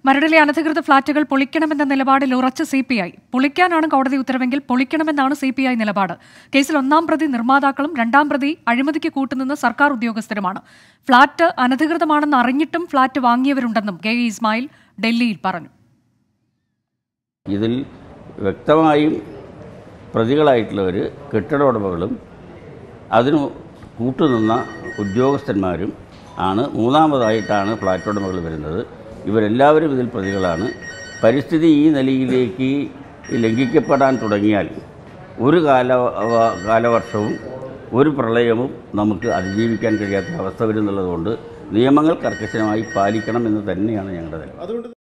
മരടിലെ അനധികൃത ഫ്ളാറ്റുകൾ പൊളിക്കണമെന്ന നിലപാടിൽ ഉറച്ച സി പി ഐ പൊളിക്കാനാണ് കോടതി ഉത്തരവെങ്കിൽ പൊളിക്കണമെന്നാണ് സി പി ഐ നിലപാട് കേസിൽ ഒന്നാം പ്രതി നിർമ്മാതാക്കളും രണ്ടാം പ്രതി അഴിമതിക്ക് കൂട്ടുനിന്ന സർക്കാർ ഉദ്യോഗസ്ഥരുമാണ് ഫ്ളാറ്റ് അനധികൃതമാണെന്ന് അറിഞ്ഞിട്ടും ഫ്ളാറ്റ് വാങ്ങിയവരുണ്ടെന്നും കെ ഇ ഇസ്മായിൽ ഡൽഹിയിൽ പറഞ്ഞു ഇതിൽ വ്യക്തമായും പ്രതികളായിട്ടുള്ളവർ കെട്ടിട ഉടമകളും അതിന് കൂട്ടുനിന്ന ഉദ്യോഗസ്ഥന്മാരും ആണ് മൂന്നാമതായിട്ടാണ് ഫ്ലാറ്റ് ഉടമകൾ വരുന്നത് ഇവരെല്ലാവരും ഇതിൽ പ്രതികളാണ് പരിസ്ഥിതി ഈ നിലയിലേക്ക് ലംഘിക്കപ്പെടാൻ തുടങ്ങിയാൽ ഒരു കാല കാലവർഷവും ഒരു പ്രളയവും നമുക്ക് അതിജീവിക്കാൻ കഴിയാത്ത അവസ്ഥ വരുന്നുള്ളതുകൊണ്ട് നിയമങ്ങൾ കർക്കശമായി പാലിക്കണം എന്ന് തന്നെയാണ് ഞങ്ങളുടെ നിലപാട്